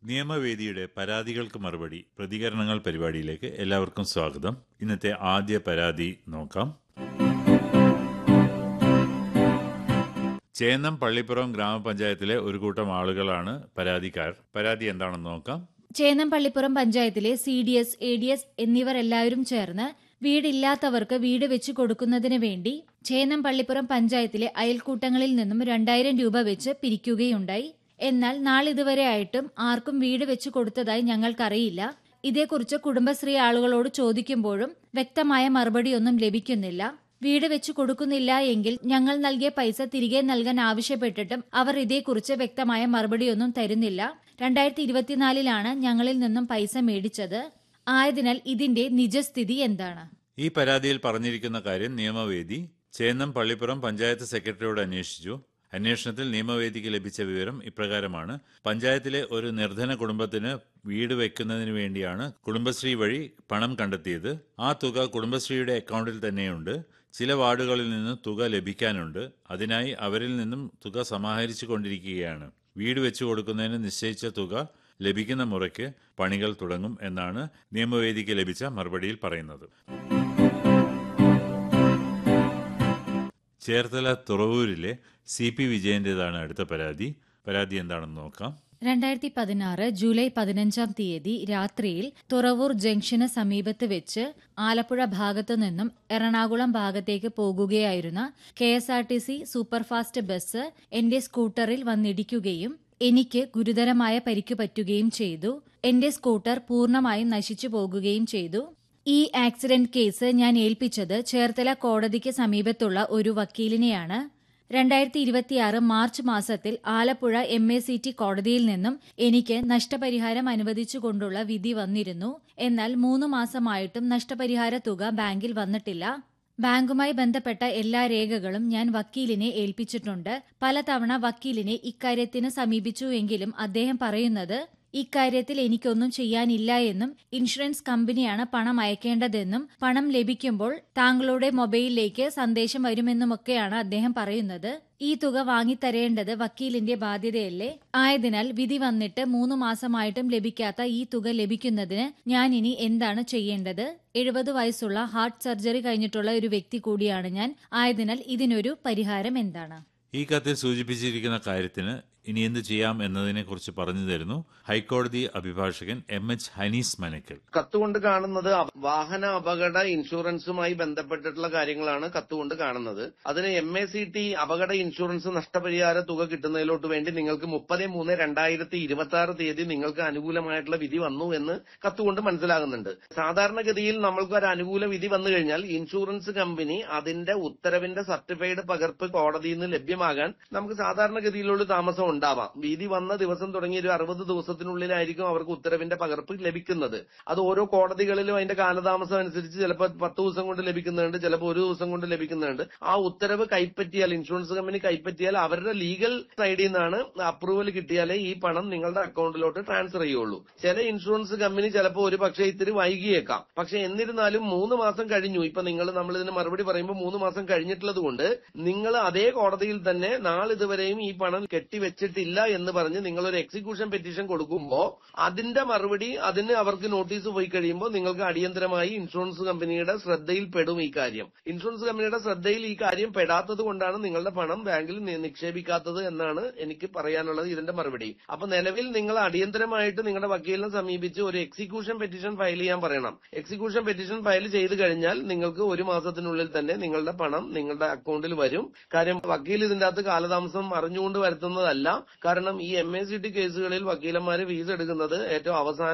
നിയമവേദിയുടെ പരാതികൾക്ക് മറുപടി പ്രതികരണങ്ങൾ പരിപാടിയിലേക്ക് എല്ലാവർക്കും സ്വാഗതം ഇന്നത്തെ ആദ്യ പരാതി നോക്കാം ചേന്നം പള്ളിപ്പുറം ഗ്രാമപഞ്ചായത്തിലെ ഒരു കൂട്ടം ആളുകളാണ് പരാതിക്കാർ പരാതി എന്താണെന്ന് നോക്കാം ചേന്നം പള്ളിപ്പുറം പഞ്ചായത്തിലെ C D S A D S എന്നിവർ എല്ലാവരും ചേർന്ന് വീടില്ലാത്തവർക്ക് വീട് വെച്ച് കൊടുക്കുന്നതിന് വേണ്ടി ചേന്നം പള്ളിപ്പുറം പഞ്ചായത്തിലെ അയൽക്കൂട്ടങ്ങളിൽ നിന്നും രണ്ടായിരം രൂപ വെച്ച് പിരിക്കുകയുണ്ടായി എന്നാൽ നാളിതുവരെ ആയിട്ടും ആർക്കും വീട് വെച്ച് കൊടുത്തതായി ഞങ്ങൾക്കറിയില്ല ഇതേക്കുറിച്ച് കുടുംബശ്രീ ആളുകളോട് ചോദിക്കുമ്പോഴും വ്യക്തമായ മറുപടിയൊന്നും ലഭിക്കുന്നില്ല വീട് വെച്ച് കൊടുക്കുന്നില്ല എങ്കിൽ ഞങ്ങൾ നൽകിയ പൈസ തിരികെ നൽകാൻ ആവശ്യപ്പെട്ടിട്ടും അവർ ഇതേക്കുറിച്ച് വ്യക്തമായ മറുപടിയൊന്നും തരുന്നില്ല രണ്ടായിരത്തി ഇരുപത്തിനാലിലാണ് ഞങ്ങളിൽ നിന്നും പൈസ മേടിച്ചത് ആയതിനാൽ ഇതിന്റെ നിജസ്ഥിതി എന്താണ് ഈ പരാതിയിൽ പറഞ്ഞിരിക്കുന്ന കാര്യം നിയമവേദി ചേന്നം പള്ളിപ്പുറം പഞ്ചായത്ത് സെക്രട്ടറിയോട് അന്വേഷിച്ചു അന്വേഷണത്തിൽ നിയമവേദിക്ക് ലഭിച്ച വിവരം ഇപ്രകാരമാണ് പഞ്ചായത്തിലെ ഒരു നിർധന കുടുംബത്തിന് വീട് വെക്കുന്നതിന് വേണ്ടിയാണ് കുടുംബശ്രീ വഴി പണം കണ്ടെത്തിയത് ആ തുക കുടുംബശ്രീയുടെ അക്കൗണ്ടിൽ തന്നെയുണ്ട് ചില വാർഡുകളിൽ നിന്ന് തുക ലഭിക്കാനുണ്ട് അതിനായി അവരിൽ നിന്നും തുക സമാഹരിച്ചു കൊണ്ടിരിക്കുകയാണ് വീട് വെച്ചു കൊടുക്കുന്നതിന് നിശ്ചയിച്ച തുക ലഭിക്കുന്ന മുറയ്ക്ക് പണികൾ തുടങ്ങും എന്നാണ് നിയമവേദിക്ക് ലഭിച്ച മറുപടിയിൽ പറയുന്നത് ചേർത്തല തുറവൂരിലെ സി പി വിജയന്റേതാണ് അടുത്ത പരാതി പരാതി എന്താണെന്ന് നോക്കാം രണ്ടായിരത്തി പതിനാറ് ജൂലൈ പതിനഞ്ചാം തീയതി രാത്രിയിൽ തുറവൂർ ജംഗ്ഷന് സമീപത്ത് വെച്ച് ആലപ്പുഴ ഭാഗത്തു നിന്നും എറണാകുളം ഭാഗത്തേക്ക് പോകുകയായിരുന്ന K S R T C superfast bus എന്റെ സ്കൂട്ടറിൽ വന്നിടിക്കുകയും എനിക്ക് ഗുരുതരമായ പരിക്കു പറ്റുകയും ചെയ്തു എന്റെ സ്കൂട്ടർ പൂർണ്ണമായും നശിച്ചു പോകുകയും ചെയ്തു ഈ ആക്സിഡന്റ് കേസ് ഞാൻ ഏൽപ്പിച്ചത് ചേർത്തല കോടതിക്ക് സമീപത്തുള്ള ഒരു വക്കീലിനെയാണ് രണ്ടായിരത്തി ഇരുപത്തിയാറ് മാർച്ച് മാസത്തിൽ Alappuzha M A C T കോടതിയിൽ നിന്നും എനിക്ക് നഷ്ടപരിഹാരം അനുവദിച്ചുകൊണ്ടുള്ള വിധി വന്നിരുന്നു എന്നാൽ മൂന്ന് മാസമായിട്ടും നഷ്ടപരിഹാര തുക ബാങ്കിൽ വന്നിട്ടില്ല ബാങ്കുമായി ബന്ധപ്പെട്ട എല്ലാ രേഖകളും ഞാൻ വക്കീലിനെ ഏൽപ്പിച്ചിട്ടുണ്ട് പലതവണ വക്കീലിനെ ഇക്കാര്യത്തിന് സമീപിച്ചുവെങ്കിലും അദ്ദേഹം പറയുന്നത് ഇക്കാര്യത്തിൽ എനിക്കൊന്നും ചെയ്യാനില്ല എന്നും ഇൻഷുറൻസ് കമ്പനിയാണ് പണം അയക്കേണ്ടതെന്നും പണം ലഭിക്കുമ്പോൾ താങ്കളുടെ മൊബൈലിലേക്ക് സന്ദേശം വരുമെന്നുമൊക്കെയാണ് അദ്ദേഹം പറയുന്നത് ഈ തുക വാങ്ങിത്തരേണ്ടത് വക്കീലിന്റെ ബാധ്യതയല്ലേ ആയതിനാൽ വിധി വന്നിട്ട് മൂന്ന് മാസമായിട്ടും ലഭിക്കാത്ത ഈ തുക ലഭിക്കുന്നതിന് ഞാൻ ഇനി എന്താണ് ചെയ്യേണ്ടത് എഴുപത് വയസ്സുള്ള ഹാർട്ട് സർജറി കഴിഞ്ഞിട്ടുള്ള ഒരു വ്യക്തി കൂടിയാണ് ഞാൻ ആയതിനാൽ ഇതിനൊരു പരിഹാരം എന്താണ് ഈ കത്തിൽ സൂചിപ്പിച്ചിരിക്കുന്ന കാര്യത്തിന് ഇനി എന്ത് ചെയ്യാം എന്നതിനെ കുറിച്ച് പറഞ്ഞു തരുന്നു ഹൈക്കോടതി അഭിഭാഷകൻ എം എച്ച് ഹനീസ് മനക്കൽ കത്തുകൊണ്ട് കാണുന്നത് അപ- വാഹന അപകട ഇൻഷുറൻസുമായി ബന്ധപ്പെട്ടിട്ടുള്ള കാര്യങ്ങളാണ് കത്തുകൊണ്ട് കാണുന്നത് അതിന് എം എ സി ടി അപകട ഇൻഷുറൻസ് നഷ്ടപരിഹാര തുക കിട്ടുന്നതിലോട്ട് വേണ്ടി നിങ്ങൾക്ക് മുപ്പത് മൂന്ന് രണ്ടായിരത്തി ഇരുപത്തി ആറ് തീയതി നിങ്ങൾക്ക് അനുകൂലമായിട്ടുള്ള വിധി വന്നു എന്ന് കത്തുകൊണ്ട് മനസ്സിലാകുന്നുണ്ട് സാധാരണഗതിയിൽ നമ്മൾക്ക് ഒരു അനുകൂല വിധി വന്നു കഴിഞ്ഞാൽ ഇൻഷുറൻസ് കമ്പനി അതിന്റെ ഉത്തരവിന്റെ സർട്ടിഫൈഡ് പകർപ്പ് കോടതിയിൽ നിന്ന് ലഭ്യമാകാൻ നമുക്ക് സാധാരണഗതിയിലുള്ള താമസം ഉണ്ടാവാം വിധി വന്ന ദിവസം തുടങ്ങി ഒരു അറുപത് ദിവസത്തിനുള്ളിലായിരിക്കും അവർക്ക് ഉത്തരവിന്റെ പകർപ്പ് ലഭിക്കുന്നത് അത് ഓരോ കോടതികളിലും അതിന്റെ കാലതാമസം അനുസരിച്ച് ചിലപ്പോൾ പത്ത് ദിവസം കൊണ്ട് ലഭിക്കുന്നുണ്ട് ചിലപ്പോൾ ഒരു ദിവസം കൊണ്ട് ലഭിക്കുന്നുണ്ട് ആ ഉത്തരവ് കൈപ്പറ്റിയാൽ ഇൻഷുറൻസ് കമ്പനി കൈപ്പറ്റിയാൽ അവരുടെ ലീഗൽ സൈഡിൽ നിന്നാണ് അപ്രൂവൽ കിട്ടിയാലേ ഈ പണം നിങ്ങളുടെ അക്കൗണ്ടിലോട്ട് ട്രാൻസ്ഫർ ചെയ്യുള്ളൂ ചില ഇൻഷുറൻസ് കമ്പനി ചിലപ്പോൾ ഒരു പക്ഷേ ഇത്തിരി വൈകിയേക്കാം പക്ഷെ എന്നിരുന്നാലും മൂന്ന് മാസം കഴിഞ്ഞു ഇപ്പൊ നിങ്ങൾ നമ്മൾ ഇതിന് മറുപടി പറയുമ്പോൾ മൂന്ന് മാസം കഴിഞ്ഞിട്ടുള്ളത് കൊണ്ട് നിങ്ങൾ അതേ കോടതിയിൽ തന്നെ നാളിതുവരെയും ഈ പണം കെട്ടിവെച്ചിട്ടില്ല എന്ന് പറഞ്ഞ് നിങ്ങൾ ഒരു എക്സിക്യൂഷൻ പെറ്റീഷൻ കൊടുക്കുമ്പോൾ അതിന്റെ മറുപടി അതിന് അവർക്ക് നോട്ടീസ് പോയി കഴിയുമ്പോൾ നിങ്ങൾക്ക് അടിയന്തരമായി ഇൻഷുറൻസ് കമ്പനിയുടെ ശ്രദ്ധയിൽ പെടും ഈ കാര്യം ഇൻഷുറൻസ് കമ്പനിയുടെ ശ്രദ്ധയിൽ ഈ കാര്യം പെടാത്തത് കൊണ്ടാണ് നിങ്ങളുടെ പണം ബാങ്കിൽ നി- നിക്ഷേപിക്കാത്തത് എന്നാണ് എനിക്ക് പറയാനുള്ളത് ഇതിന്റെ മറുപടി അപ്പൊ നിലവിൽ നിങ്ങൾ അടിയന്തരമായിട്ട് നിങ്ങളുടെ വക്കീലിനെ സമീപിച്ച് ഒരു എക്സിക്യൂഷൻ പെറ്റീഷൻ ഫയൽ ചെയ്യാൻ പറയണം എക്സിക്യൂഷൻ പെറ്റീഷൻ ഫയൽ ചെയ്ത് കഴിഞ്ഞാൽ നിങ്ങൾക്ക് ഒരു മാസത്തിനുള്ളിൽ തന്നെ നിങ്ങളുടെ പണം നിങ്ങളുടെ അക്കൗണ്ടിൽ വരും കാര്യം വക്കീൽ ഇതിന്റെ അകത്ത് കാലതാമസം അറിഞ്ഞുകൊണ്ട് വരുത്തുന്നതല്ല കാരണം ഈ എം എ സി ടി കേസുകളിൽ വക്കീലന്മാര് ഫീസ് എടുക്കുന്നത് ഏറ്റവും അവസാന